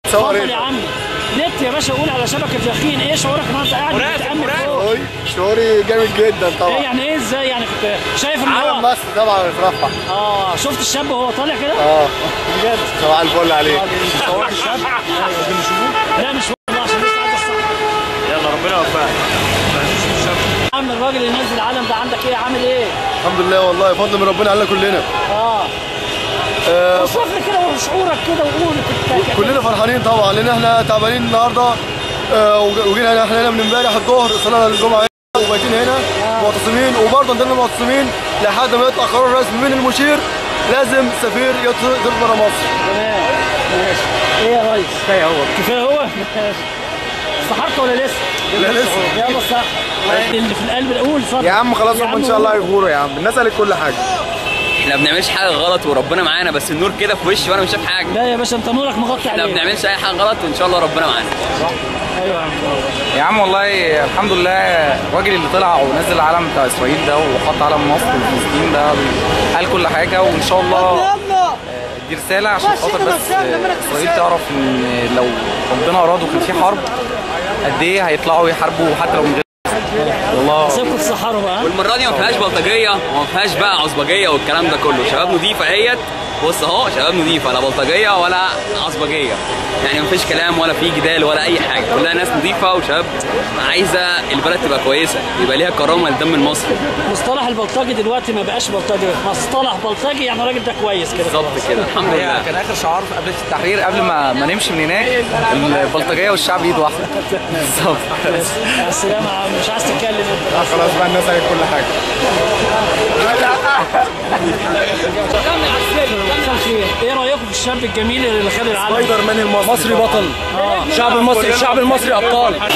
اتفضل يا عمي نت يا باشا قول على شبكه يقين ايه شعورك ما انت قاعد بتتامل فوق أوي، شعوري جامد جدا ايه طبعا يعني ايه ازاي يعني كنت شايف ان علم هو مصر طبعا اترفع اه شفت الشاب وهو طالع كده اه بجد صباح الفل عليك صورت الشاب لا مش والله عشان لسه عايز الصح يلا ربنا يوفقك عم الراجل اللي نزل العلم ده عندك ايه عامل ايه الحمد لله والله فضل من ربنا علينا كلنا اه آه، اوصف لي كده شعورك كده وقول كنت كلنا فرحانين طبعا لان احنا تعبانين النهارده آه، وج- وجينا هنا احنا هنا من امبارح الظهر صلينا الجمعه هنا وبايتين هنا معتصمين وبرضه عندنا معتصمين لحد ما يطلع قرار رسمي من المشير لازم السفير يطلع بره مصر تمام ماشي ايه يا ريس كفايه هو كفايه هو ماشي استحرت ولا لسه؟ لا لسه يلا صح اللي في القلب قول اتفضل يا عم خلاص يا هم عم ان شاء الله قول. هيغوروا يا عم الناس قالت كل حاجه احنا ما بنعملش حاجه غلط وربنا معانا بس النور كده في وشي وانا مش شايف حاجه لا يا باشا انت نورك مغطي احنا ما عليك بنعملش اي حاجه غلط وان شاء الله ربنا معانا ايوه يا عم يا عم والله الحمد لله الراجل اللي طلع ونزل العلم بتاع اسرائيل ده وحط علم مصر وفلسطين ده قال كل حاجه وان شاء الله آه، دي رساله عشان خاطر بس آه، اسرائيل تعرف ان لو ربنا اراد وكان في حرب قد ايه هيطلعوا يحاربوا حتى لو من غير والله سيبكم تسحروا بقى والمره دي ما فيهاش بلطجيه وما فيهاش بقى عصبجيه والكلام ده كله شباب نضيفه اهيت بص اهو شباب نضيفه لا بلطجيه ولا عصبجيه يعني ما فيش كلام ولا في جدال ولا اي حاجه كلها ناس نضيفه وشباب عايزه البلد تبقى كويسه يبقى ليها كرامه للدم المصري مصطلح البلطجي دلوقتي ما بقاش بلطجي مصطلح بلطجي يعني الراجل ده كويس كده بالظبط كده الحمد هي لله كان اخر شعار قبل التحرير قبل ما ما نمشي من هناك البلطجيه والشعب ايد واحده بالظبط يا سلام يا عم مش عايز تتكلم انت خلاص بقى الناس قالت كل حاجه مساء الخير ايه رايكم في الشاب الجميل اللي خد العلم سبايدر مان المصري بطل الشعب المصري الشعب المصري ابطال